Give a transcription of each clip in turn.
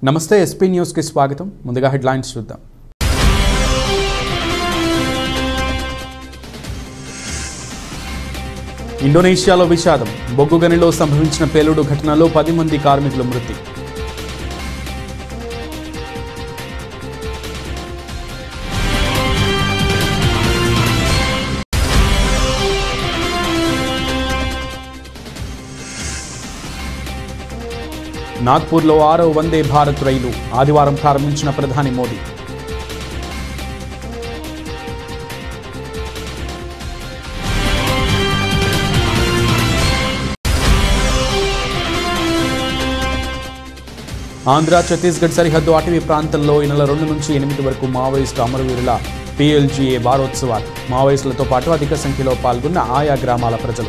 నమస్తే ఎస్పీ న్యూస్కి స్వాగతం ముందుగా హెడ్లైన్స్ చూద్దాం ఇండోనేషియాలో విషాదం బొగ్గు గనిలో సంభవించిన పేలుడు ఘటనలో పది మంది కార్మికులు మృతి నాగ్పూర్లో ఆరో వందే భారత్ రైలు ఆదివారం ప్రారంభించిన ప్రధాని మోదీ ఆంధ్ర ఛత్తీస్గఢ్ సరిహద్దు అటవీ ప్రాంతంలో ఈ నెల రెండు నుంచి ఎనిమిది వరకు మావోయిస్టు అమరవీరుల పిఎల్జీఏ వారోత్సవాలు మావోయిస్టులతో పాటు అధిక సంఖ్యలో పాల్గొన్న ఆయా గ్రామాల ప్రజలు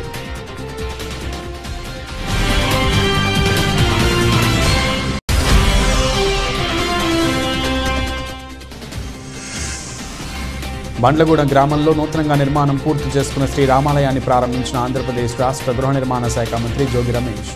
బండ్లగూడెం గ్రామంలో నూతనంగా నిర్మాణం పూర్తి చేసుకున్న శ్రీ రామాలయాన్ని ప్రారంభించిన ఆంధ్రప్రదేశ్ రాష్ట్ర గృహ నిర్మాణ శాఖ మంత్రి జోగి రమేష్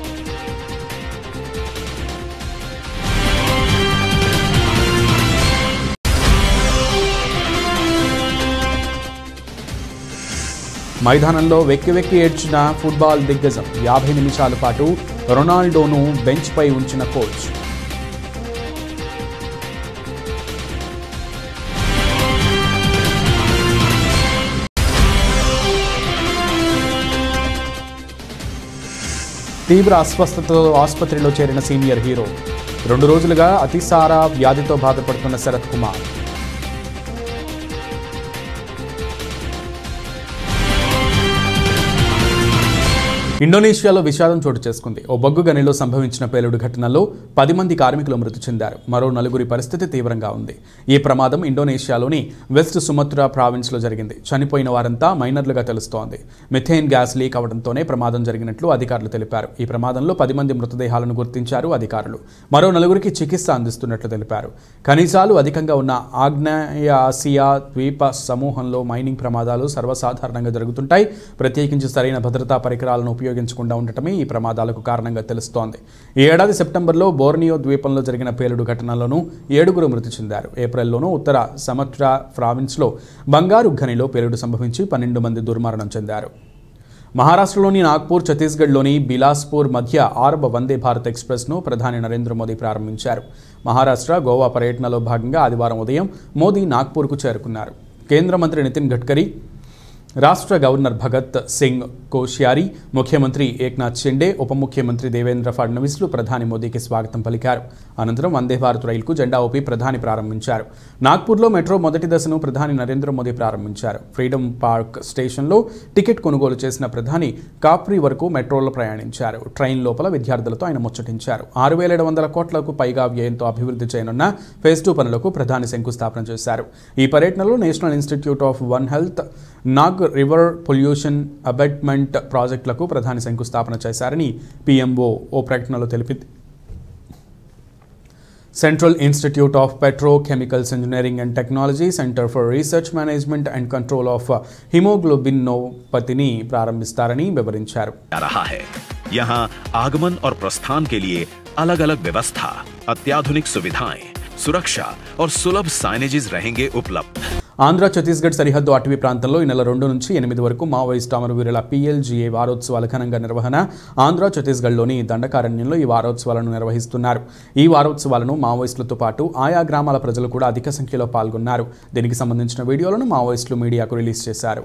మైదానంలో వెక్కి వెక్కి ఏడ్చిన ఫుట్బాల్ దిగ్గజం యాభై నిమిషాల పాటు రొనాల్డోను బెంచ్పై ఉంచిన కోచ్ తీవ్ర అస్వస్థతతో ఆసుపత్రిలో చేరిన సీనియర్ హీరో రెండు రోజులుగా అతిసార వ్యాధితో బాధపడుతున్న శరత్ కుమార్ ఇండోనేషియాలో విషాదం చోటు చేసుకుంది ఓ బొగ్గు గనిలో సంభవించిన పేలుడు ఘటనలో పది మంది కార్మికులు మృతి చెందారు మరో నలుగురి పరిస్థితి తీవ్రంగా ఉంది ఈ ప్రమాదం ఇండోనేషియాలోని వెస్ట్ సుమత్రా ప్రావిన్స్లో జరిగింది చనిపోయిన వారంతా మైనర్లుగా తెలుస్తోంది మిథేన్ గ్యాస్ లీక్ అవడంతోనే ప్రమాదం జరిగినట్లు అధికారులు తెలిపారు ఈ ప్రమాదంలో పది మంది మృతదేహాలను గుర్తించారు అధికారులు మరో నలుగురికి చికిత్స అందిస్తున్నట్లు తెలిపారు ఖనిజాలు అధికంగా ఉన్న ఆగ్నేయ ఆసియా ద్వీప సమూహంలో మైనింగ్ ప్రమాదాలు సర్వసాధారణంగా జరుగుతుంటాయి ప్రత్యేకించి సరైన భద్రతా పరికరాలను ఉపయోగించకుండా ఉండటమే ఈ ప్రమాదాలకు కారణంగా తెలుస్తోంది ఈ ఏడాది సెప్టెంబర్లో బోర్నియో ద్వీపంలో జరిగిన పేలుడు ఘటనలోనూ ఏడుగురు మృతి చెందారు ఏప్రిల్లోనూ ఉత్తర సమట్రా ప్రావిన్స్లో బంగారు ఖనిలో పేలుడు సంభవించి పన్నెండు మంది దుర్మరణం చెందారు మహారాష్ట్రలోని నాగ్పూర్ ఛత్తీస్గఢ్లోని బిలాస్పూర్ మధ్య ఆరవ వందే భారత్ ఎక్స్ప్రెస్ను ప్రధాని నరేంద్ర మోదీ ప్రారంభించారు మహారాష్ట్ర గోవా పర్యటనలో భాగంగా ఆదివారం ఉదయం మోదీ నాగ్పూర్కు చేరుకున్నారు కేంద్ర మంత్రి నితిన్ గడ్కరీ రాష్ట్ర గవర్నర్ భగత్ సింగ్ కోశ్యారి ముఖ్యమంత్రి ఏక్నాథ్ షిండే ఉప ముఖ్యమంత్రి దేవేంద్ర ఫడ్నవీస్లు ప్రధాని మోదీకి స్వాగతం పలికారు అనంతరం వందే భారత్ రైలుకు జెండా ఊపి ప్రధాని ప్రారంభించారు నాగ్పూర్లో మెట్రో మొదటి దశను ప్రధాని నరేంద్ర మోదీ ప్రారంభించారు ఫ్రీడమ్ పార్క్ స్టేషన్లో టికెట్ కొనుగోలు చేసిన ప్రధాని కాప్రీ వరకు మెట్రోలో ప్రయాణించారు ట్రైన్ లోపల విద్యార్థులతో ఆయన ముచ్చటించారు ఆరు వేల ఏడు వందల కోట్లకు పైగా వ్యయంతో అభివృద్ధి చేయనున్న ఫేజ్ టూ పనులకు ప్రధాని శంకుస్థాపన చేశారు ఈ పర్యటనలో national institute of one health Nag river pollution abatement ప్రాజెక్టులకు ప్రధాని శంకుస్థాపన చేశారని పీఎంఓ ఓ ప్రకటనలో తెలిపింది central institute of petrochemicals engineering and technology centre for research management and control of హిమోగ్లోబినోపతిని ప్రారంభిస్తారని వివరించారు जा रहा है यहाँ आगमन और प्रस्थान के लिए अलग अलग व्यवस्था अत्याधुनिक सुविधाएं सुरक्षा और सुलभ साइनेजेस रहेंगे उपलब्ध ఆంధ్ర ఛత్తీస్గఢ్ సరిహద్దు అటవీ ప్రాంతంలో ఈ నెల రెండు నుంచి ఎనిమిది వరకు మావోయిస్టు అమరవీరుల పిఎల్జీఏ వారోత్సవాల ఘనంగా నిర్వహణ ఆంధ్ర ఛత్తీస్గఢ్లోని దండకారణ్యంలో ఈ వారోత్సవాలను నిర్వహిస్తున్నారు ఈ వారోత్సవాలను మావోయిస్టులతో పాటు ఆయా గ్రామాల ప్రజలు కూడా అధిక సంఖ్యలో పాల్గొన్నారు దీనికి సంబంధించిన వీడియోలను మావోయిస్టులు మీడియాకు రిలీజ్ చేశారు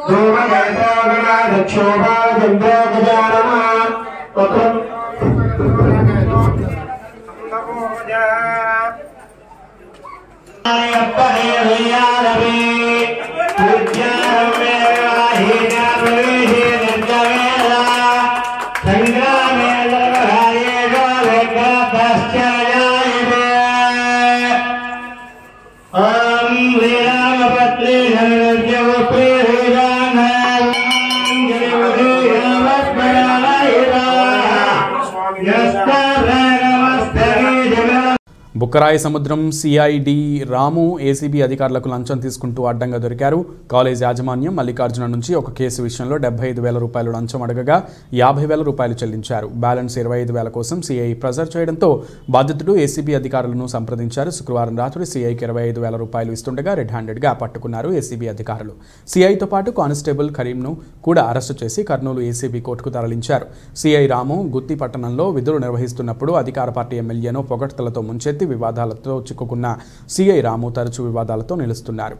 బుక్కరాయి సముద్రం సిఐడి రాము ఏసీబీ అధికారులకు లంచం తీసుకుంటూ అడ్డంగా దొరికారు కాలేజ్ యాజమాన్యం మల్లికార్జున నుంచి ఒక కేసు విషయంలో డెబ్బై ఐదు వేల రూపాయలు లంచం అడగగా యాభై వేల రూపాయలు చెల్లించారు బ్యాలెన్స్ ఇరవై ఐదు వేల కోసం సిఐ ప్రెజర్ చేయడంతో బాధితుడు ఏసీబీ అధికారులను సంప్రదించారు శుక్రవారం రాత్రి సిఐకి ఇరవై ఐదు వేల రూపాయలు ఇస్తుండగా రెడ్ హ్యాండెడ్గా పట్టుకున్నారు ఏసీబీ అధికారులు సిఐతో పాటు కానిస్టేబుల్ కరీంను కూడా అరెస్టు చేసి కర్నూలు ఏసీబీ కోర్టుకు తరలించారు సిఐ రాము గుత్తి పట్టణంలో విధులు నిర్వహిస్తున్నప్పుడు అధికార పార్టీ ఎమ్మెల్యేను పొగడ్తలతో ముంచెత్తి వివాదాలతో చిక్కుకున్న సిఐ రాము తరచూ వివాదాలతో నిలుస్తున్నారు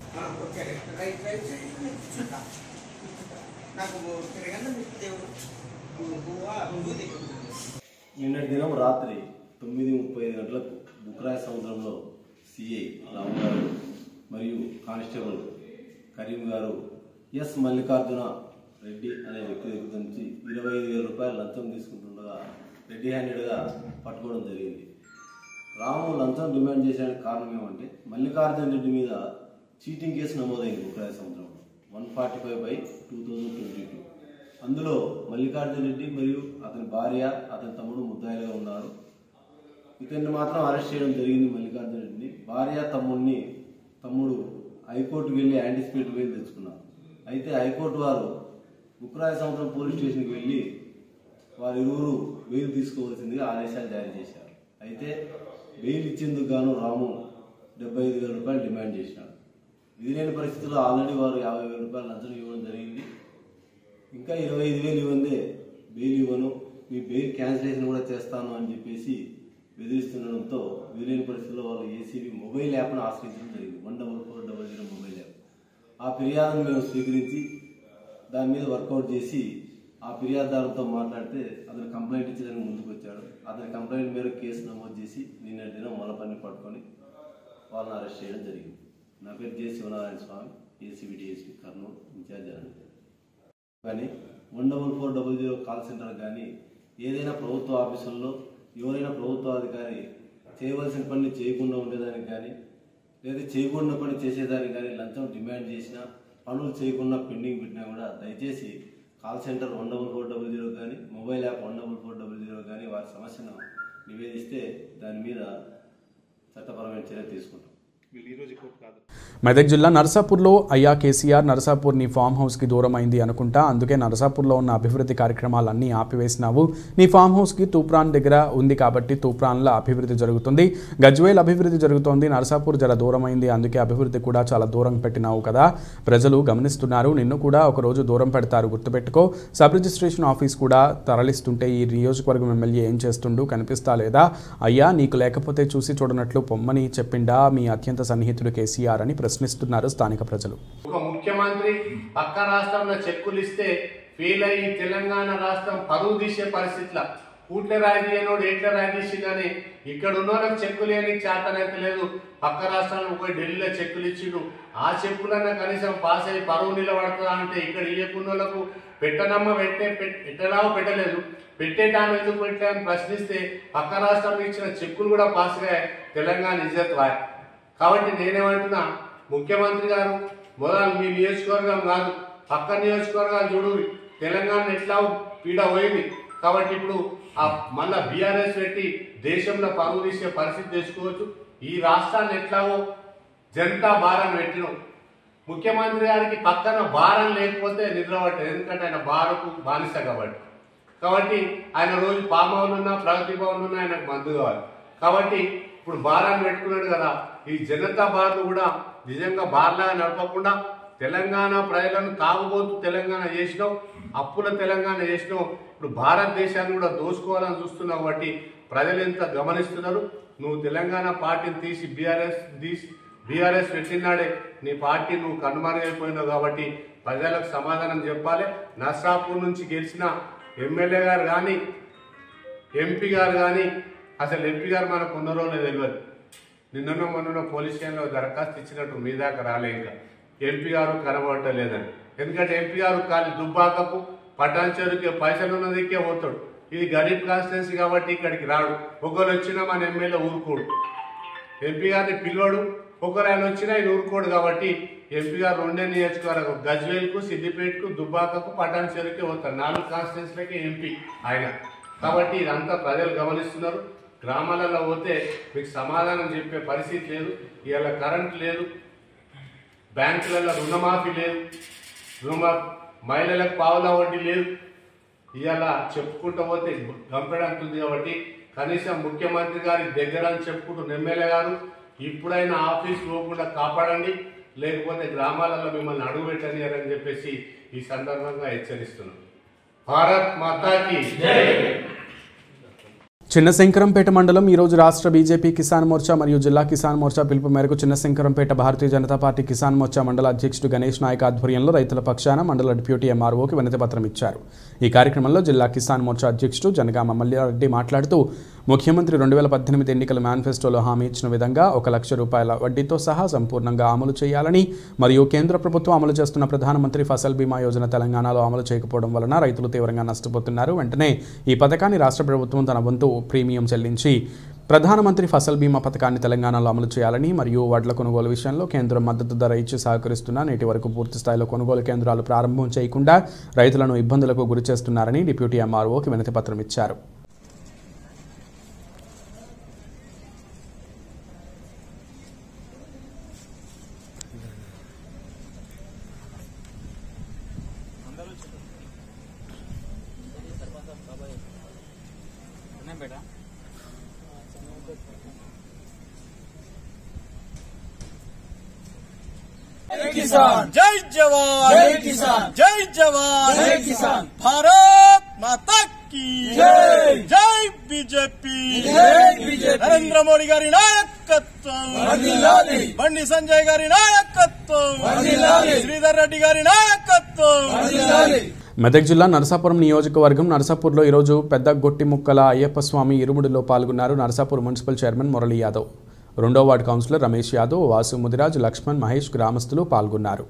నిన్నటి దినం రాత్రి తొమ్మిది ముప్పై ఐదు గంటలకు బుక్రాయ సముద్రంలో సిఐ రాము గారు మరియు కానిస్టేబుల్ కరీం గారు ఎస్ మల్లికార్జున రెడ్డి అనే వ్యక్తి దగ్గర నుంచి ఇరవై ఐదు వేల రూపాయలు లంచం తీసుకుంటుండగా రెడ్డి హ్యాండెడ్గా పట్టుకోవడం జరిగింది రాము లంచం డిమాండ్ చేసేందుకు కారణం ఏమంటే మల్లికార్జున రెడ్డి మీద చీటింగ్ కేసు నమోదైంది బుక్రాయ సముద్రంలో one forty five by two thousand twenty two అందులో మల్లికార్జున రెడ్డి మరియు అతని భార్య అతని తమ్ముడు ముద్దాయిలుగా ఉన్నారు ఇతన్ని మాత్రం అరెస్ట్ చేయడం జరిగింది మల్లికార్జున రెడ్డిని భార్య తమ్ముడిని తమ్ముడు హైకోర్టుకు వెళ్ళి యాంటిసిపేట్ వెళ్ళి తెచ్చుకున్నారు అయితే హైకోర్టు వారు ఉక్రాయ సముద్రం పోలీస్ స్టేషన్కి వెళ్ళి వారిరువురు బెయిల్ తీసుకోవాల్సిందిగా ఆదేశాలు జారీ చేశారు అయితే బెయిల్ ఇచ్చేందుకు గాను రాము డెబ్బై ఐదు వేల రూపాయలు డిమాండ్ చేసినాడు ఇది లేని పరిస్థితుల్లో ఆల్రెడీ వారు యాభై వేల రూపాయలు లంచం ఇవ్వడం జరిగింది ఇంకా ఇరవై ఐదు వేలు ఇవ్వందే బెయిల్ ఇవ్వను మీ బెయిల్ క్యాన్సిలేషన్ కూడా చేస్తాను అని చెప్పేసి బెదిరిస్తుండడంతో వీలైన పరిస్థితుల్లో వాళ్ళు ఏసీబీ మొబైల్ యాప్ను ఆశ్రయించడం జరిగింది one double four double zero mobile app ఆ ఫిర్యాదును మేము స్వీకరించి దాని మీద వర్కౌట్ చేసి ఆ ఫిర్యాదుదారుతో మాట్లాడితే అతను కంప్లైంట్ ఇచ్చడానికి ముందుకు వచ్చాడు అతని కంప్లైంట్ మేరకు కేసు నమోదు చేసి నిన్నటి దినం మొలపన్ని పట్టుకొని వాళ్ళని అరెస్ట్ చేయడం జరిగింది నా పేరు J Sivanarayana Swamy ACB DSP Kurnool incharge general కానీ one double four double zero call centre కానీ ఏదైనా ప్రభుత్వ ఆఫీసుల్లో ఎవరైనా ప్రభుత్వ అధికారి చేయవలసిన పని చేయకుండా ఉండేదానికి కానీ లేదా చేయకుండా పని చేసేదానికి కానీ లంచం డిమాండ్ చేసినా పనులు చేయకుండా పెండింగ్ పెట్టినా కూడా దయచేసి call centre one double four double zero కానీ mobile app one double four double zero కానీ వారి సమస్యను నివేదిస్తే దాని మీద చట్టపరమైన చర్య తీసుకుంటాం మెదక్ జిల్లా నరసాపూర్లో అయ్యా కేసీఆర్ నరసాపూర్ నీ ఫామ్ హౌస్కి దూరం అయింది అనుకుంటా అందుకే నరసాపూర్లో ఉన్న అభివృద్ధి కార్యక్రమాలన్నీ ఆపివేసినావు నీ ఫామ్ హౌస్కి తూప్రాన్ దగ్గర ఉంది కాబట్టి తూప్రాన్ల అభివృద్ధి జరుగుతుంది గజ్వేల్ అభివృద్ధి జరుగుతోంది నరసాపూర్ జర దూరం అయింది అందుకే అభివృద్ధి కూడా చాలా దూరం పెట్టినావు కదా ప్రజలు గమనిస్తున్నారు నిన్ను కూడా ఒకరోజు దూరం పెడతారు గుర్తుపెట్టుకో సబ్ రిజిస్ట్రేషన్ ఆఫీస్ కూడా తరలిస్తుంటే ఈ నియోజకవర్గం ఎమ్మెల్యే ఏం చేస్తుండు కనిపిస్తా లేదా అయ్యా నీకు లేకపోతే చూసి చూడనట్లు పొమ్మని చెప్పిండా మీ అత్యంత సన్నిహితుడు కేసీఆర్ అని ప్రశ్నిస్తున్నారు స్థానిక ప్రజలు ఒక ముఖ్యమంత్రి పక్క రాష్ట్రంలో చెక్కులు ఇస్తే ఫెయిల్ అయ్యి తెలంగాణ రాష్ట్రం పరువు తీసే పరిస్థితుల కూట్ల రాజీయనోడు ఎట్ల రాజేసిందని ఇక్కడ ఉన్న వాళ్ళకి చెక్కులు అని చేతనైతే లేదు పక్క రాష్ట్రాలకు పోయి ఢిల్లీలో చెక్కులు ఇచ్చిండు ఆ చెక్కులన్నా కనీసం పాస్ అయ్యి పరువు నిలబడుతుందా అంటే ఇక్కడ ఇయ్యకున్న వాళ్ళకు పెట్టనమ్మ పెట్టే పెట్- పెట్టలావు పెట్టలేదు పెట్టేటాను ఎందుకు పెట్టామని ప్రశ్నిస్తే పక్క రాష్ట్రం ఇచ్చిన చెక్కులు కూడా పాస్ గా తెలంగాణ ఇజ్జత్ వాయ్ కాబట్టి నేనేమంటున్నా ముఖ్యమంత్రి గారు మొదలు మీ నియోజకవర్గం కాదు పక్క నియోజకవర్గాలు చూడు తెలంగాణ ఎట్లా పీడ పోయింది కాబట్టి ఇప్పుడు ఆ మళ్ళా బీఆర్ఎస్ పెట్టి దేశంలో పరువు తీసే పరిస్థితి తెచ్చుకోవచ్చు ఈ రాష్ట్రాన్ని ఎట్లాగో జనతా భారం పెట్టినాం ముఖ్యమంత్రి గారికి పక్కన భారం లేకపోతే నిద్రపట్టదు ఎందుకంటే ఆయన భారకు బానిస కాబట్టి కాబట్టి ఆయన రోజు పామౌలు ఉన్నా ప్రగతి భవన్ ఉన్నా ఆయనకు మందు కావాలి కాబట్టి ఇప్పుడు భారాన్ని పెట్టుకున్నాడు కదా ఈ జనతా బార్లు కూడా నిజంగా బార్లాగా నడపకుండా తెలంగాణ ప్రజలను తాగుబోతు తెలంగాణ చేసినావు అప్పుల తెలంగాణ చేసినావు ఇప్పుడు భారతదేశాన్ని కూడా దోసుకోవాలని చూస్తున్నావు కాబట్టి ప్రజలు ఎంత గమనిస్తున్నారు నువ్వు తెలంగాణ పార్టీని తీసి బీఆర్ఎస్ తీసి బీఆర్ఎస్ పెట్టినాడే నీ పార్టీ నువ్వు కనుమరుగైపోయినావు కాబట్టి ప్రజలకు సమాధానం చెప్పాలి నర్సాపూర్ నుంచి గెలిచిన ఎమ్మెల్యే గారు కానీ ఎంపీ గారు కానీ అసలు ఎంపీ గారు మనకు ఉన్నారో లేదో తెలియదు నిన్న మొన్న పోలీస్ స్టేషన్లో దరఖాస్తు ఇచ్చినట్టు మీ దాకా రాలే ఇంకా ఎంపీ గారు కనబడలేదని ఎందుకంటే ఎంపీ గారు కాలి దుబ్బాకకు పటాన్ చెరువుకి పైసలు ఉన్నదికే పోతాడు ఇది గరీబ్ కాన్స్టిట్యున్సీ కాబట్టి ఇక్కడికి రాడు ఒకరు వచ్చినా మన ఎమ్మెల్యే ఊరుకోడు ఎంపీ గారిని పిల్లోడు ఒకరు ఆయన వచ్చినా ఆయన ఊరుకోడు కాబట్టి ఎంపీ గారు రెండే నియోజకవర్గం గజ్వేల్కు సిద్దిపేటకు దుబ్బాకకు పటాన్ చెరువుకి పోతారు నాలుగు కాన్స్టిట్యున్సీలకి ఎంపీ ఆయన కాబట్టి ఇదంతా ప్రజలు గమనిస్తున్నారు గ్రామాలలో పోతే మీకు సమాధానం చెప్పే పరిస్థితి లేదు ఇవాళ కరెంట్ లేదు బ్యాంకులలో రుణమాఫీ లేదు రుణమా మహిళలకు పావుల వడ్డీ లేదు ఇవాళ చెప్పుకుంటూ పోతే గంపెడంత ఉంది కాబట్టి కనీసం ముఖ్యమంత్రి గారి దగ్గర అని చెప్పుకుంటున్న ఎమ్మెల్యే గారు ఇప్పుడైనా ఆఫీస్ పోకుండా కాపాడండి లేకపోతే గ్రామాలలో మిమ్మల్ని అడుగు పెట్టని అని చెప్పేసి ఈ సందర్భంగా హెచ్చరిస్తున్నాం భారత్ మాతాకి చిన్న శంకరంపేట మండలం ఈరోజు రాష్ట్ర బీజేపీ కిసాన్ మోర్చా మరియు జిల్లా కిసాన్ మోర్చా పిలుపు మేరకు చిన్న శంకరంపేట భారతీయ జనతా పార్టీ కిసాన్ మోర్చా మండల అధ్యక్షుడు గణేష్ నాయక్ ఆధ్వర్యంలో రైతుల పక్షాన మండల డిప్యూటీ ఎంఆర్ఓకి వినతి పత్రం ఇచ్చారు ఈ కార్యక్రమంలో జిల్లా కిసాన్ మోర్చా అధ్యక్షుడు జనగామ మల్లారెడ్డి మాట్లాడుతూ ముఖ్యమంత్రి రెండు వేల పద్దెనిమిది ఎన్నికల మేనిఫెస్టోలో హామీ ఇచ్చిన విధంగా ఒక లక్ష రూపాయల వడ్డీతో సహా సంపూర్ణంగా అమలు చేయాలని మరియు కేంద్ర ప్రభుత్వం అమలు చేస్తున్న ప్రధానమంత్రి ఫసల్ బీమా యోజన తెలంగాణలో అమలు చేయకపోవడం వలన రైతులు తీవ్రంగా నష్టపోతున్నారు వెంటనే ఈ పథకాన్ని రాష్ట్ర ప్రభుత్వం తన వంతు ప్రీమియం చెల్లించి ప్రధానమంత్రి ఫసల్ బీమా పథకాన్ని తెలంగాణలో అమలు చేయాలని మరియు వడ్ల కొనుగోలు విషయంలో కేంద్రం మద్దతు ధర ఇచ్చి సహకరిస్తున్న నేటి వరకు పూర్తి స్థాయిలో కొనుగోలు కేంద్రాలు ప్రారంభం చేయకుండా రైతులను ఇబ్బందులకు గురి చేస్తున్నారని డిప్యూటీ ఎంఆర్ఓకి వినతి పత్రం ఇచ్చారు जय जवान जय किसान जय जवान जय किसान भारत माता की जय जय बीजेपी जय बीजेपी నరేంద్ర మోడీ గారి నాయకత్వం బండి సంజయ్ గారి నాయకత్వం శ్రీధర్ రెడ్డి గారి నాయకత్వం మెదక్ జిల్లా నరసాపురం నియోజకవర్గం నరసాపూర్లో ఈరోజు పెద్ద గొట్టి ముక్కల అయ్యప్ప స్వామి ఇరుముడిలో పాల్గొన్నారు నరసాపూర్ మున్సిపల్ చైర్మన్ మురళీ యాదవ్ రెండో వార్డు కౌన్సిలర్ రమేష్ యాదవ్ వాసు ముదిరాజ్ లక్ష్మణ్ మహేష్ గ్రామస్తులు పాల్గొన్నారు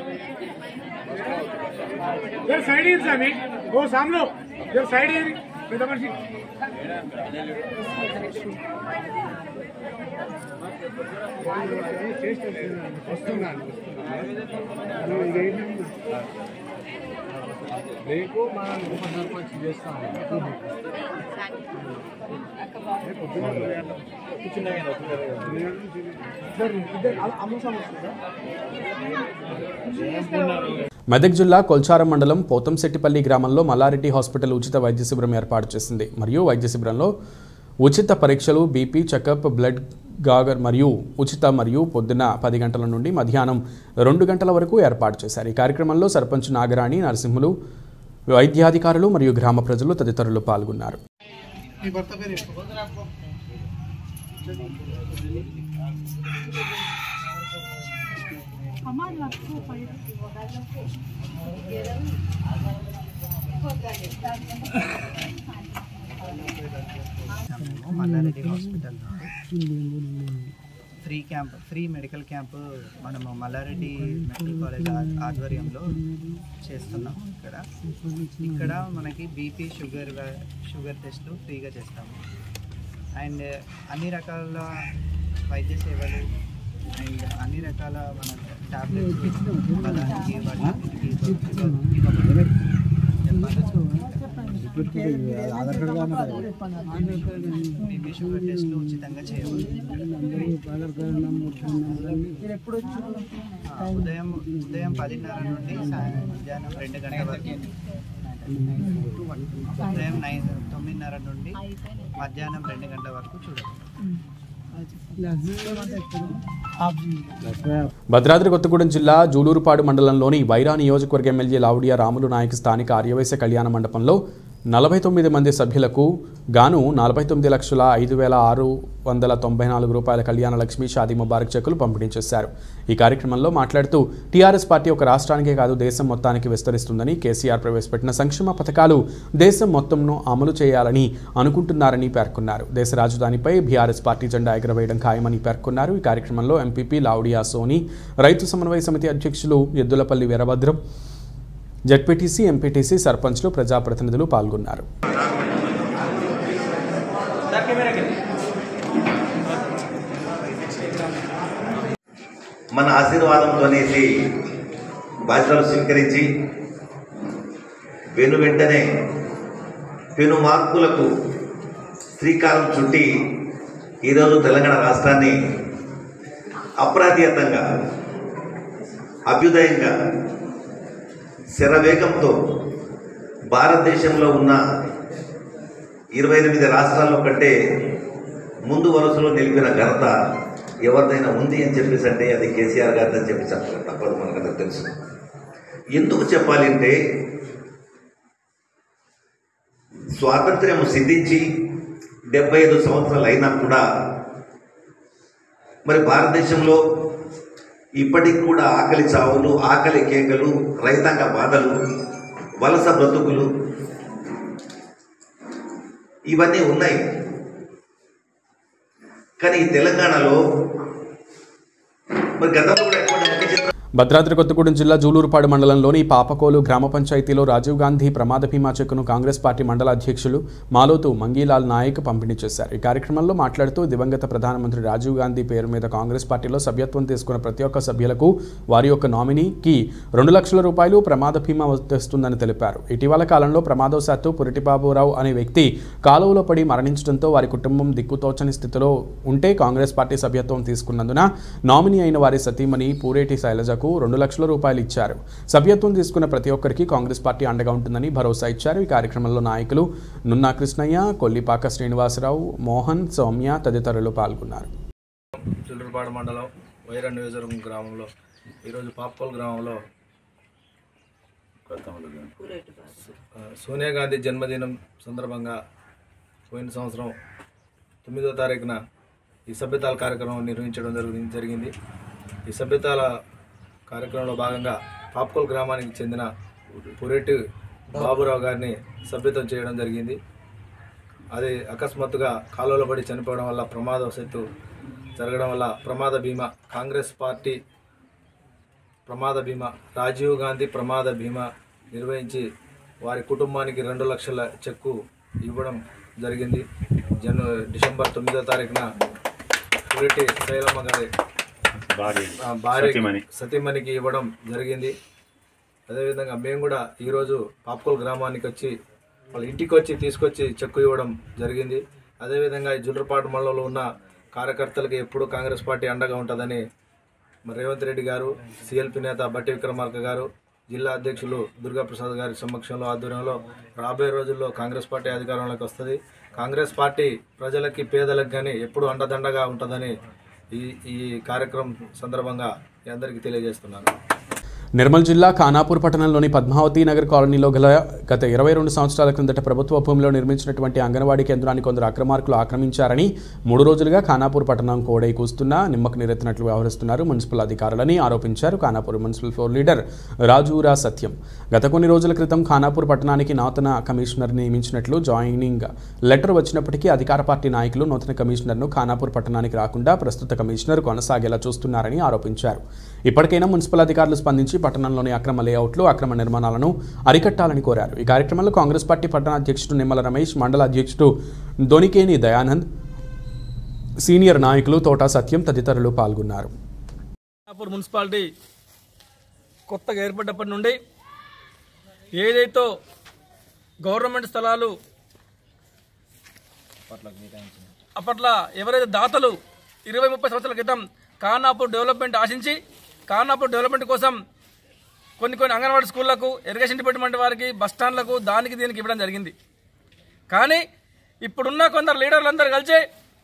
जरा साइड इन स्वामी वो सामने जरा साइड इन మెదక్ జిల్లా కొల్చారం మండలం పోతంశెట్టిపల్లి గ్రామంలో మల్లారెడ్డి హాస్పిటల్ ఉచిత వైద్య శిబిరం ఏర్పాటు చేసింది మరియు వైద్య శిబిరంలో ఉచిత పరీక్షలు బీపీ చెకప్ బ్లడ్ గాగర్ మరియు ఉచిత మరియు పొద్దున పది గంటల నుండి మధ్యాహ్నం రెండు గంటల వరకు ఏర్పాటు చేశారు ఈ కార్యక్రమంలో సర్పంచ్ నాగరాణి నరసింహులు వైద్యాధికారులు మరియు గ్రామ ప్రజలు తదితరులు పాల్గొన్నారు Mallareddy hospital free camp free medical camp మనము మల్లారెడ్డి మెడికల్ కాలేజ్ ఆ- ఆధ్వర్యంలో చేస్తున్నాం ఇక్కడ ఇక్కడ మనకి బీపీ షుగర్ వ్య- షుగర్ టెస్ట్లు ఫ్రీగా చేస్తాము అండ్ అన్ని రకాల వైద్య సేవలు అండ్ అన్ని రకాల మన టాబ్లెట్స్ బలానికి వాటికి ఇవ్వబడతాయి. బీపీ షుగర్ టెస్ట్లు ఉచితంగా చేయవచ్చు ఆ, ఉదయం ఉదయం పదిన్నర నుండి సాయం- మధ్యాహ్నం రెండు గంటల వరకు ఉదయం నైన్ తొమ్మిదిన్నర నుండి మధ్యాహ్నం రెండు గంటల వరకు చూడవచ్చు భద్రాద్రి కొత్తగూడెం జిల్లా జూలూరుపాడు మండలంలోని వైరా నియోజకవర్గ ఎమ్మెల్యే లావుడియా రాములు నాయక్ స్థానిక ఆర్యవైశ్య కళ్యాణ మండపంలో నలభై తొమ్మిది మంది సభ్యులకు గాను నలభై తొమ్మిది లక్షల ఐదు వేల ఆరు వందల తొంభై నాలుగు రూపాయల కళ్యాణ లక్ష్మి షాదీ ముబారక్ చెక్కులు పంపిణీ చేశారు ఈ కార్యక్రమంలో మాట్లాడుతూ టీఆర్ఎస్ పార్టీ ఒక రాష్ట్రానికే కాదు దేశం మొత్తానికి విస్తరిస్తుందని కేసీఆర్ ప్రవేశపెట్టిన సంక్షేమ పథకాలు దేశం మొత్తంను అమలు చేయాలని అనుకుంటున్నారని పేర్కొన్నారు దేశ రాజధానిపై బీఆర్ఎస్ పార్టీ జెండా ఎగరవేయడం ఖాయమని పేర్కొన్నారు ఈ కార్యక్రమంలో ఎంపీపీ లావుడియా సోని రైతు సమన్వయ సమితి అధ్యక్షులు ఎద్దులపల్లి వీరభద్రం జడ్పీటీసీ ఎంపీటీసీ సర్పంచ్లు ప్రజాప్రతినిధులు పాల్గొన్నారు మన ఆశీర్వాదంతోనేసి బాధ్యతలు స్వీకరించి వెను వెంటనే పెను మార్పులకు శ్రీకారం చుట్టి ఈరోజు తెలంగాణ రాష్ట్రాన్ని అప్రాధీయతంగా అభ్యుదయంగా శరవేగంతో భారతదేశంలో ఉన్న ఇరవై ఎనిమిది రాష్ట్రాల్లో కంటే ముందు వరుసలో నిలిపిన ఘనత ఎవరిదైనా ఉంది అని చెప్పేసి అంటే అది కేసీఆర్ గారిని అని చెప్పి చెప్పాలి తప్పదు మనకు తెలుసు ఎందుకు చెప్పాలి అంటే స్వాతంత్ర్యం సిద్ధించి డెబ్బై ఐదు సంవత్సరాలు అయినా కూడా మరి భారతదేశంలో ఇప్పటికి కూడా ఆకలి చావులు ఆకలి కేకలు రైతాంగ బాధలు వలస బ్రతుకులు ఇవన్నీ ఉన్నాయి కానీ ఈ తెలంగాణలో మరి గతంలో కూడా ఎటువంటి ముఖ్య చిత్ర భద్రాద్రి కొత్తగూడెం జిల్లా జూలూరుపాడు మండలంలోని పాపకోలు గ్రామ పంచాయతీలో రాజీవ్ గాంధీ ప్రమాద బీమా చెక్కును కాంగ్రెస్ పార్టీ మండల అధ్యక్షులు మాలోతు మంగీలాల్ నాయక్ పంపిణీ చేశారు ఈ కార్యక్రమంలో మాట్లాడుతూ దివంగత ప్రధానమంత్రి రాజీవ్ గాంధీ పేరు మీద కాంగ్రెస్ పార్టీలో సభ్యత్వం తీసుకున్న ప్రతి ఒక్క సభ్యులకు వారి యొక్క నామినీకి రెండు లక్షల రూపాయలు ప్రమాద బీమా తెస్తుందని తెలిపారు ఇటీవల కాలంలో ప్రమాదవశాత్తు పురిటిబాబురావు అనే వ్యక్తి కాలువలో పడి మరణించడంతో వారి కుటుంబం దిక్కుతోచని స్థితిలో ఉంటే కాంగ్రెస్ పార్టీ సభ్యత్వం తీసుకున్నందున నామినీ అయిన వారి సతీమణి పూరేటి శైలజకు రెండు లక్షల రూపాయలు ఇచ్చారు సభ్యత్వం తీసుకున్న ప్రతి ఒక్కరికి కాంగ్రెస్ పార్టీ అండగా ఉంటుందని భరోసా ఇచ్చారు ఈ కార్యక్రమంలో నాయకులు నున్నా కృష్ణయ్య కొల్లిపాక శ్రీనివాసరావు మోహన్ సౌమ్య తదితరులు పాల్గొన్నారు చిల్లరపాడు మండలం వైరా నియోజకవర్గం గ్రామంలో ఈరోజు పాప్కోల్ గ్రామంలో ఆ, సోనియా గాంధీ జన్మదినం సందర్భంగా పోయిన సంవత్సరం తొమ్మిదో తారీఖున ఈ సభ్యతాల కార్యక్రమం నిర్వహించడం జరిగింది జరిగింది ఈ సభ్యతాల కార్యక్రమంలో భాగంగా పాప్కోల్ గ్రామానికి చెందిన పురెట్టి బాబురావు గారిని సభ్యతం చేయడం జరిగింది అది అకస్మాత్తుగా కాలువలో పడి చనిపోవడం వల్ల ప్రమాదవశత్తు జరగడం వల్ల ప్రమాద బీమా కాంగ్రెస్ పార్టీ ప్రమాద బీమా రాజీవ్ గాంధీ ప్రమాద బీమా నిర్వహించి వారి కుటుంబానికి రెండు లక్షల చెక్కు ఇవ్వడం జరిగింది జన డిసెంబర్ తొమ్మిదో తారీఖున పురిటి శైలమ్మ గారి ఆ, భార్య సతీమణికి ఇవ్వడం జరిగింది అదేవిధంగా మేము కూడా ఈరోజు పాప్కోల్ గ్రామానికి వచ్చి వాళ్ళ ఇంటికి వచ్చి తీసుకొచ్చి చెక్కు ఇవ్వడం జరిగింది అదేవిధంగా ఈ జుల్రపాటు మండలంలో ఉన్న కార్యకర్తలకి ఎప్పుడూ కాంగ్రెస్ పార్టీ అండగా ఉంటుందని మరి రేవంత్ రెడ్డి గారు సిఎల్పి నేత బట్టి విక్రమార్క గారు జిల్లా అధ్యక్షులు దుర్గాప్రసాద్ గారి సమక్షంలో ఆధ్వర్యంలో రాబోయే రోజుల్లో కాంగ్రెస్ పార్టీ అధికారంలోకి వస్తుంది కాంగ్రెస్ పార్టీ ప్రజలకి పేదలకు కానీ ఎప్పుడు అండదండగా ఉంటుందని ఈ ఈ కార్యక్రమం సందర్భంగా మీ అందరికీ తెలియజేస్తున్నాను నిర్మల్ జిల్లా ఖానాపూర్ పట్టణంలోని పద్మావతి నగర్ కాలనీలో గల గత ఇరవై రెండు సంవత్సరాల క్రిందట ప్రభుత్వ భూమిలో నిర్మించినటువంటి అంగన్వాడీ కేంద్రాన్ని కొందరు అక్రమార్కులు ఆక్రమించారని మూడు రోజులుగా ఖానాపూర్ పట్టణం కోడై కూస్తున్నా నిమ్మకు నీరెత్తినట్లు వ్యవహరిస్తున్నారు మున్సిపల్ అధికారులని ఆరోపించారు ఖానాపూర్ మున్సిపల్ ఫ్లోర్ లీడర్ రాజూరా సత్యం గత కొన్ని రోజుల క్రితం ఖానాపూర్ పట్టణానికి నూతన కమిషనర్ నియమించినట్లు జాయినింగ్ లెటర్ వచ్చినప్పటికీ అధికార పార్టీ నాయకులు నూతన కమిషనర్ను ఖానాపూర్ పట్టణానికి రాకుండా ప్రస్తుత కమిషనర్ కొనసాగేలా చూస్తున్నారని ఆరోపించారు ఇప్పటికైనా మున్సిపల్ అధికారులు స్పందించి పట్టణంలోని అక్రమ లేఅవుట్లు అక్రమ నిర్మాణాలను అరికట్టాలని కోరారు ఈ కార్యక్రమంలో కాంగ్రెస్ పార్టీ పట్టణ అధ్యక్షుడు నిమ్మల రమేష్ మండల అధ్యక్షుడు దొనికేని దయానంద్ సీనియర్ నాయకులు తోటా సత్యం తదితరులు పాల్గొన్నారు ఖానాపూర్ మున్సిపాలిటీ కొత్తగా ఏర్పడ్డప్పటి నుండి ఏదైతే గవర్నమెంట్ స్థలాలు అప్పట్లో ఎవరైతే దాతలు ఇరవై ముప్పై సంవత్సరాల క్రితం ఖానాపూర్ డెవలప్మెంట్ ఆశించి ఖానాపూర్ డెవలప్మెంట్ కోసం కొన్ని కొన్ని అంగన్వాడీ స్కూళ్లకు ఇరిగేషన్ డిపార్ట్మెంట్ వారికి బస్ స్టాండ్లకు దానికి దీనికి ఇవ్వడం జరిగింది కానీ ఇప్పుడున్న కొందరు లీడర్లందరూ కలిసి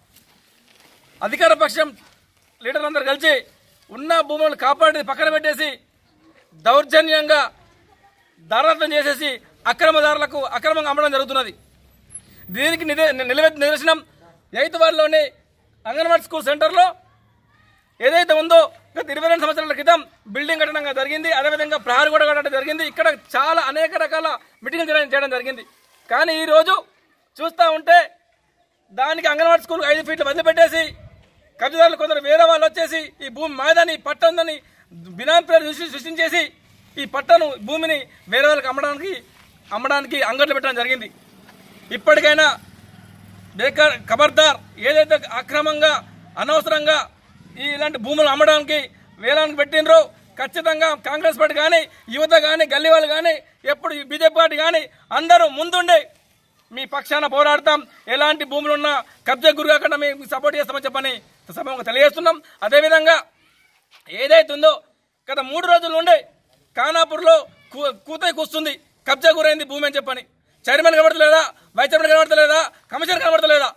అధికార పక్షం లీడర్లందరూ కలిసి ఉన్న భూములను కాపాడి పక్కన పెట్టేసి దౌర్జన్యంగా దారాదం చేసేసి అక్రమదారులకు అక్రమంగా అమ్మడం జరుగుతున్నది దీనికి నిదే నిలవె నిదర్శనం ఎయిత్వారిలోని అంగన్వాడీ స్కూల్ సెంటర్లో ఏదైతే ఉందో గత ఇరవై రెండు సంవత్సరాల క్రితం బిల్డింగ్ కట్టడం జరిగింది అదేవిధంగా ప్రహారీ కూడా కట్టడం జరిగింది ఇక్కడ చాలా అనేక రకాల మీటింగ్లు చేయడం చేయడం జరిగింది కానీ ఈ రోజు చూస్తూ ఉంటే దానికి అంగన్వాడీ స్కూల్ ఐదు ఫీట్లు వదిలిపెట్టేసి కబ్జదారులు కొందరు వేరే వాళ్ళు వచ్చేసి ఈ భూమి మాదని పట్టందని బినామీ పేరు సృష్టి- సృష్టించేసి ఈ పట్టను భూమిని వేరే వాళ్ళకి అమ్మడానికి అమ్మడానికి అంగట్లు పెట్టడం జరిగింది ఇప్పటికైనా బేకార్ ఖబర్దార్ ఏదైతే అక్రమంగా అనవసరంగా ఈ ఇలాంటి భూములు అమ్మడానికి వేలానికి పెట్టినరో ఖచ్చితంగా కాంగ్రెస్ పార్టీ కానీ యువత కానీ గల్లీ వాళ్ళు కానీ ఎప్పుడు ఈ బీజేపీ పార్టీ కానీ అందరూ ముందుండి మీ పక్షాన పోరాడతాం ఎలాంటి భూములు ఉన్నా కబ్జా గురి కాకుండా మేము సపోర్ట్ చేస్తామని చెప్పని సభకు తెలియజేస్తున్నాం అదేవిధంగా ఏదైతే ఉందో గత మూడు రోజుల నుండి ఖానాపూర్లో కూ- కూతై కూస్తుంది కబ్జా గురైంది భూమి అని చెప్పని చైర్మన్ కనబడతలేదా వైస్ చైర్మన్ కనబడతలేదా కమిషనర్ కనబడతలేదా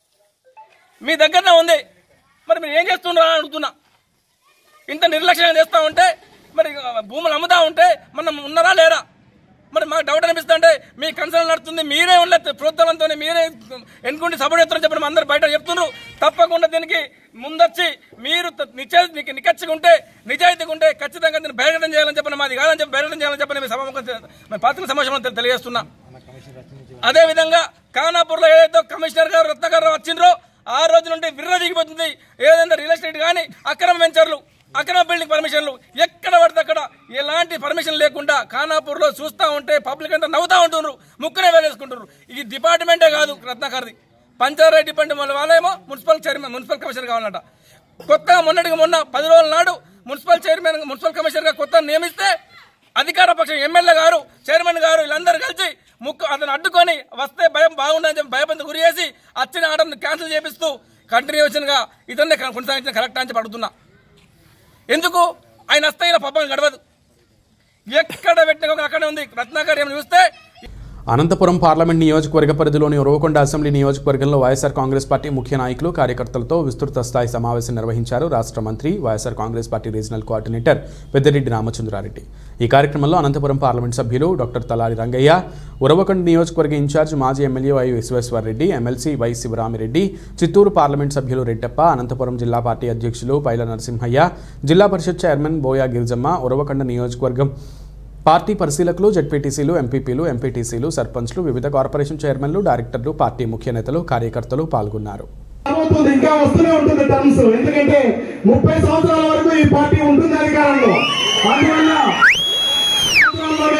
మీ దగ్గరనే ఉంది మరి మీరు ఏం చేస్తున్నారా అని అడుగుతున్నా ఇంత నిర్లక్ష్యంగా చేస్తా ఉంటే మరి ఆ, భూములు అమ్ముతా ఉంటే మనం ఉన్నారా లేరా మరి మాకు డౌట్ అనిపిస్తా అంటే మీ కన్సల్ట్ నడుతుంది మీరే ఉన్న ప్రోత్సాహంతో మీరే ఎన్నుకుంటే సపోర్ట్ చేస్తారని చెప్పి అందరు బయట చెప్తున్నారు తప్పకుండా దీనికి ముందొచ్చి మీరు త- నిశ్చయ ని- నిక్కచ్చిగా ఉంటే నిజాయితీగా ఉంటే ఖచ్చితంగా దీన్ని బహిరంగం చేయాలని చెప్పిన మాది కాదని చెప్పి బహిరంగం చేయాలని చెప్పని మీ సభాముఖం మీ పాత్రిక సమావేశంలో తె- తెలియజేస్తున్నా అదే విధంగా ఖానాపూర్ లో ఏదైతే కమిషనర్ గారు రత్నగారు వచ్చిండ్రో ఆ రోజు నుండి విర్ర దిగిపోతుంది ఏదైనా రియల్ ఎస్టేట్ కానీ అక్రమ వెంచర్లు అక్రమ బిల్డింగ్ పర్మిషన్లు ఎక్కడ పడితే అక్కడ ఎలాంటి పర్మిషన్ లేకుండా ఖానాపూర్ లో చూస్తా ఉంటే పబ్లిక్ అంతా నవ్వుతా ఉంటున్నారు ముక్కునే వేలేసుకుంటున్నారు ఈ డిపార్ట్మెంటే కాదు రత్నాకర్ది పంచాయతీ డిపార్ట్మెంట్ వాళ్ళేమో మున్సిపల్ చైర్మన్ మున్సిపల్ కమిషనర్ కావాలంట కొత్తగా మొన్నటికి మొన్న పది రోజుల నాడు మున్సిపల్ చైర్మన్ మున్సిపల్ కమిషనర్ గా కొత్త నియమిస్తే అధికార పక్షం ఎమ్మెల్యే గారు చైర్మన్ గారు వీళ్ళందరూ కలిసి ముక్కు అతను అడ్డుకొని వస్తే భయం బాగుండని చెప్పి భయపంత గురి చేసి వచ్చిన ఆర్డర్ని క్యాన్సిల్ చేపిస్తూ కంటిన్యూషన్ గా ఇతన్నే కొనసాగించిన కరెక్ట్ అని చెప్పి అడుగుతున్నా ఎందుకు ఆయన వస్తే ఇలా పబ్బం గడవదు ఎక్కడ పెట్టిన అక్కడే ఉంది రత్నాకర్ ఏమైనా చూస్తే అనంతపురం పార్లమెంట్ నియోజకవర్గ పరిధిలోని ఉరవకొండ అసెంబ్లీ నియోజకవర్గంలో వైఎస్ఆర్ కాంగ్రెస్ పార్టీ ముఖ్య నాయకులు కార్యకర్తలతో విస్తృత స్థాయి సమావేశం నిర్వహించారు రాష్ట్ర మంత్రి YSR Congress party regional coordinator Peddireddy Ramachandra Reddy ఈ కార్యక్రమంలో అనంతపురం పార్లమెంట్ సభ్యులు డాక్టర్ తలారి రంగయ్య ఉరవకొండ నియోజకవర్గ ఇన్ఛార్జ్ మాజీ MLA Y Visweswara Reddy MLC Y Sivarami Reddy Chittoor parliament సభ్యులు రెడ్డప్ప అనంతపురం జిల్లా పార్టీ అధ్యక్షులు పైల నరసింహయ్య జిల్లా పరిషత్ చైర్మన్ బోయా గిరిజమ్మ ఉరవకొండ నియోజకవర్గం పార్టీ పరిశీలకులు జెడ్పీటీసీలు ఎంపీపీలు ఎంపీటీసీలు సర్పంచ్లు వివిధ కార్పొరేషన్ చైర్మన్లు డైరెక్టర్లు పార్టీ ముఖ్య నేతలు కార్యకర్తలు పాల్గొన్నారు అవుతుంది ఇంకా వస్తూనే ఉంటుంది టర్మ్స్ ఎందుకంటే ముప్పై సంవత్సరాల వరకు ఈ పార్టీ ఉంటుంది అధికారంలో అందువల్ల సంవత్సరాల్లోనే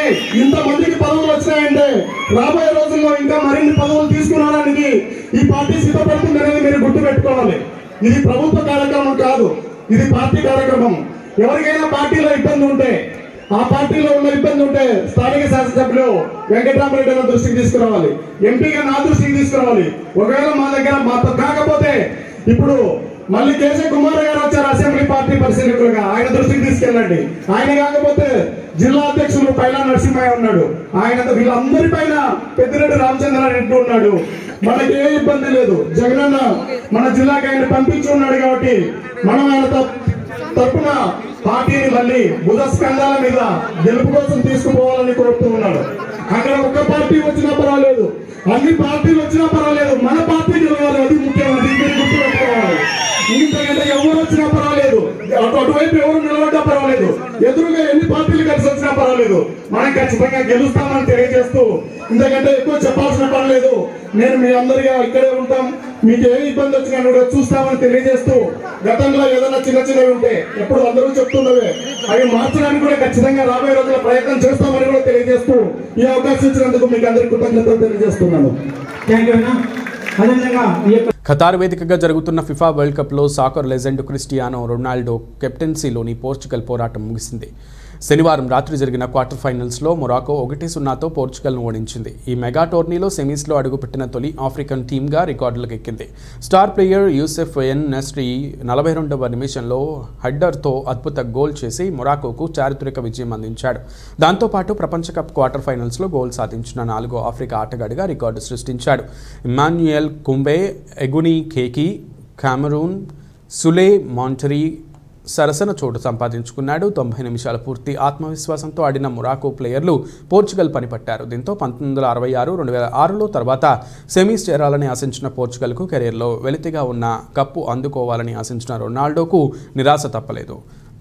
మరి ఇంతమందికి పదవులు వచ్చినాయంటే రాబోయే రోజుల్లో ఇంకా మరిన్ని పదవులు తీసుకురావడానికి ఈ పార్టీ సిద్ధపడుతుంది అనేది మీరు గుర్తుపెట్టుకోవాలి ఇది ప్రభుత్వ కార్యక్రమం కాదు ఇది పార్టీ కార్యక్రమం ఎవరికైనా పార్టీలో ఇబ్బంది ఉంటే ఆ పార్టీలో ఉన్న ఇబ్బంది ఉంటే స్థానిక శాసనసభ్యులు వెంకటరామరెడ్డి గారి దృష్టికి తీసుకురావాలి ఎంపీగా నా దృష్టికి తీసుకురావాలి ఒకవేళ మా దగ్గర మాతో కాకపోతే ఇప్పుడు మళ్ళీ కేసీ కుమార్ గారు వచ్చారు అసెంబ్లీ పార్టీ పరిశీలకులుగా ఆయన దృష్టికి తీసుకెళ్ళండి ఆయన కాకపోతే జిల్లా అధ్యక్షులు పైలా నరసింహయ్య ఉన్నాడు ఆయన వీళ్ళందరి పైన పెద్దిరెడ్డి రామచంద్రారెడ్డి ఉన్నాడు మనకి ఏ ఇబ్బంది లేదు జగనన్న మన జిల్లాకి ఆయన పంపించి ఉన్నాడు కాబట్టి మనం ఆయన తప్- తరపున పార్టీని మళ్ళీ బుధ స్కంధాల మీద గెలుపు కోసం తీసుకుపోవాలని కోరుతూ ఉన్నాడు అక్కడ ఒక్క పార్టీ వచ్చినా పర్వాలేదు అన్ని పార్టీలు వచ్చినా పర్వాలేదు మన పార్టీ గెలవాలి అది ముఖ్యం అది మీరు గుర్తుపెట్టుకోవాలి ఇంతకంటే ఎవరు వచ్చినా పర్వాలేదు అటు అటువైపు ఎవరు నిలబడ్డా పర్వాలేదు ఎదురుగా ఎన్ని పార్టీలు కలిసి వచ్చినా పర్వాలేదు మనం ఖచ్చితంగా గెలుస్తామని తెలియజేస్తూ ఇంతకంటే ఎక్కువ చెప్పాల్సిన పని లేదు నేను మీ అందరిగా ఇక్కడే ఉంటాం మీకు ఏ ఇబ్బంది వచ్చినా కూడా చూస్తామని తెలియజేస్తూ గతంలో ఏదైనా చిన్న చిన్నవి ఉంటే ఎప్పుడు అందరూ చెప్తున్నవే అవి మార్చడానికి కూడా ఖచ్చితంగా రాబోయే రోజుల ప్రయత్నం చేస్తామని కూడా తెలియజేస్తూ ఈ అవకాశం ఇచ్చినందుకు మీకు అందరికీ కృతజ్ఞతలు తెలియజేస్తున్నాను థ్యాంక్ యూ అదేవిధంగా ఈ యొక్క ఖతార్ వేదికగా జరుగుతున్న ఫిఫా వరల్డ్ కప్లో సాకర్ లెజెండ్ క్రిస్టియానో రొనాల్డో కెప్టెన్సీలోని పోర్చుగల్ పోరాటం ముగిసింది శనివారం రాత్రి జరిగిన క్వార్టర్ ఫైనల్స్లో మొరాకో ఒకటి సున్నాతో పోర్చుగల్ను ఓడించింది ఈ మెగా టోర్నీలో సెమీస్లో అడుగుపెట్టిన తొలి ఆఫ్రికన్ టీమ్గా రికార్డులకు ఎక్కింది star player Youssef En Nesyri నలభై రెండవ నిమిషంలో హెడ్డర్తో అద్భుత గోల్ చేసి మొరాకోకు చారిత్రక విజయం అందించాడు దాంతోపాటు ప్రపంచ కప్ క్వార్టర్ ఫైనల్స్లో గోల్ సాధించిన నాలుగో ఆఫ్రికా ఆటగాడిగా రికార్డు సృష్టించాడు ఇమాన్యుయల్ కుంబే ఎగుని కేకి కామరూన్ సులే మాంటరీ సరసన చోటు సంపాదించుకున్నాడు తొంభై నిమిషాల పూర్తి ఆత్మవిశ్వాసంతో ఆడిన మొరాకో ప్లేయర్లు పోర్చుగల్ పనిపట్టారు దీంతో పంతొమ్మిది వందల అరవై ఆరు రెండు వేల ఆరులో తర్వాత సెమీస్ చేరాలని ఆశించిన పోర్చుగల్కు కెరీర్లో వెలితిగా ఉన్న కప్పు అందుకోవాలని ఆశించిన రొనాల్డోకు నిరాశ తప్పలేదు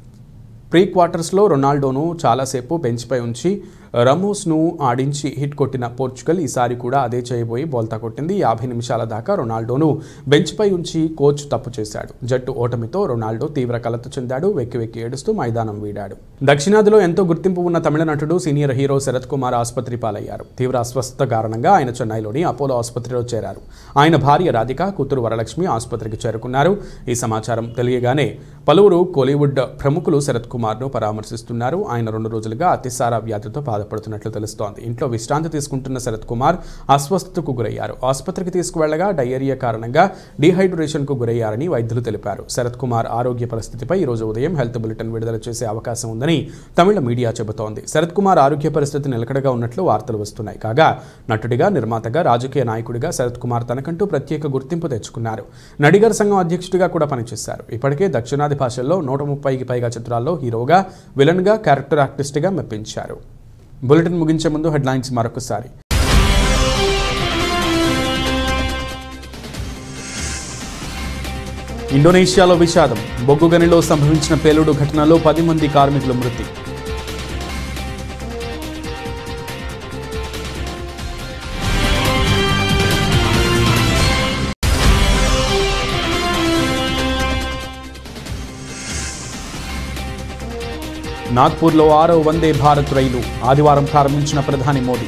ప్రీ క్వార్టర్స్లో రొనాల్డోను చాలాసేపు బెంచ్పై ఉంచి రమోస్ను ఆడించి హిట్ కొట్టిన పోర్చుగల్ ఈసారి కూడా అదే చేయబోయి బోల్తా కొట్టింది యాభై నిమిషాల దాకా రొనాల్డోను బెంచ్పై ఉంచి కోచ్ తప్పు చేశాడు జట్టు ఓటమితో రొనాల్డో తీవ్ర కలత చెందాడు వెక్కి వెక్కి ఏడుస్తూ మైదానం వీడాడు దక్షిణాదిలో ఎంతో గుర్తింపు ఉన్న తమిళ నటుడు సీనియర్ హీరో శరత్ కుమార్ ఆసుపత్రి పాలయ్యారు తీవ్ర అస్వస్థత కారణంగా ఆయన చెన్నైలోని అపోలో ఆసుపత్రిలో చేరారు ఆయన భార్య రాధిక కూతురు వరలక్ష్మి ఆసుపత్రికి చేరుకున్నారు ఈ సమాచారం తెలియగానే పలువురు కోలీవుడ్ ప్రముఖులు శరత్ కుమార్ను పరామర్శిస్తున్నారు ఆయన రెండు రోజులుగా అతిసార వ్యాధితో బాధపడుతున్నట్లు తెలుస్తోంది ఇంట్లో విశ్రాంతి తీసుకుంటున్న శరత్ కుమార్ అస్వస్థతకు గురయ్యారు ఆసుపత్రికి తీసుకువెళ్లగా డయేరియా కారణంగా డీహైడ్రేషన్కు గురయ్యారని వైద్యులు తెలిపారు శరత్ కుమార్ ఆరోగ్య పరిస్థితిపై ఈ రోజు ఉదయం హెల్త్ బులెటిన్ విడుదల చేసే అవకాశం ఉందని తమిళ మీడియా చెబుతోంది శరత్ కుమార్ ఆరోగ్య పరిస్థితి నిలకడగా ఉన్నట్లు వార్తలు వస్తున్నాయి కాగా నటుడిగా నిర్మాతగా రాజకీయ నాయకుడిగా శరత్ కుమార్ తనకంటూ ప్రత్యేక గుర్తింపు తెచ్చుకున్నారు నడిగర్ సంఘం అధ్యక్షుడిగా కూడా పనిచేశారు ఇప్పటికే దక్షిణాది భాషల్లో నూట ముప్పైకి పైగా చిత్రాల్లో హీరోగా విలన్గా క్యారెక్టర్ ఆర్టిస్ట్గా మెప్పించారు బులెటిన్ ముగించే ముందు హెడ్లైన్స్ మరొకసారి ఇండోనేషియాలో విషాదం బొగ్గు గనిలో సంభవించిన పేలుడు ఘటనలో పది మంది కార్మికులు మృతి నాగ్పూర్లో ఆరో వందే భారత్ రైలు ఆదివారం ప్రారంభించిన ప్రధాని మోదీ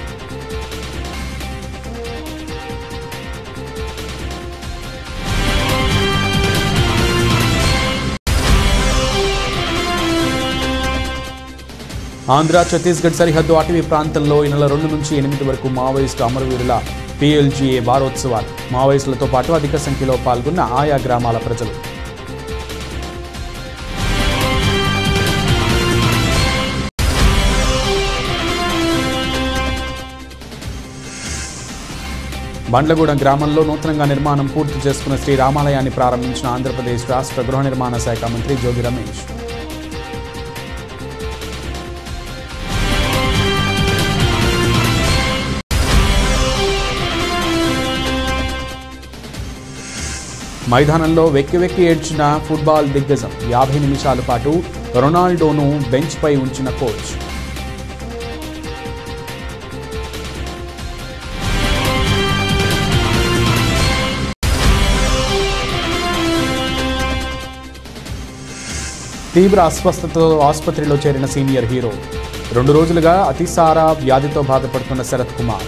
ఆంధ్ర ఛత్తీస్గఢ్ సరిహద్దు అటవీ ప్రాంతంలో ఈ నెల రెండు నుంచి ఎనిమిది వరకు మావోయిస్టు అమరవీరుల పిఎల్జీఏ వారోత్సవాలు మావోయిస్టులతో పాటు అధిక సంఖ్యలో పాల్గొన్న ఆయా గ్రామాల ప్రజలు బండ్లగూడెం గ్రామంలో నూతనంగా నిర్మాణం పూర్తి చేసుకున్న శ్రీ రామాలయాన్ని ప్రారంభించిన ఆంధ్రప్రదేశ్ రాష్ట్ర గృహ నిర్మాణ శాఖ మంత్రి జోగి రమేష్ మైదానంలో వెక్కి వెక్కి ఏడ్చిన ఫుట్బాల్ దిగ్గజం యాభై నిమిషాల పాటు రొనాల్డోను బెంచ్పై ఉంచిన కోచ్ తీవ్ర అస్వస్థతతో ఆసుపత్రిలో చేరిన సీనియర్ హీరో రెండు రోజులుగా అతిసార వ్యాధితో బాధపడుతున్న శరత్ కుమార్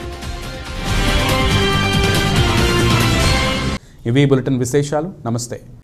ఇవి బులెటిన్ విశేషాలు నమస్తే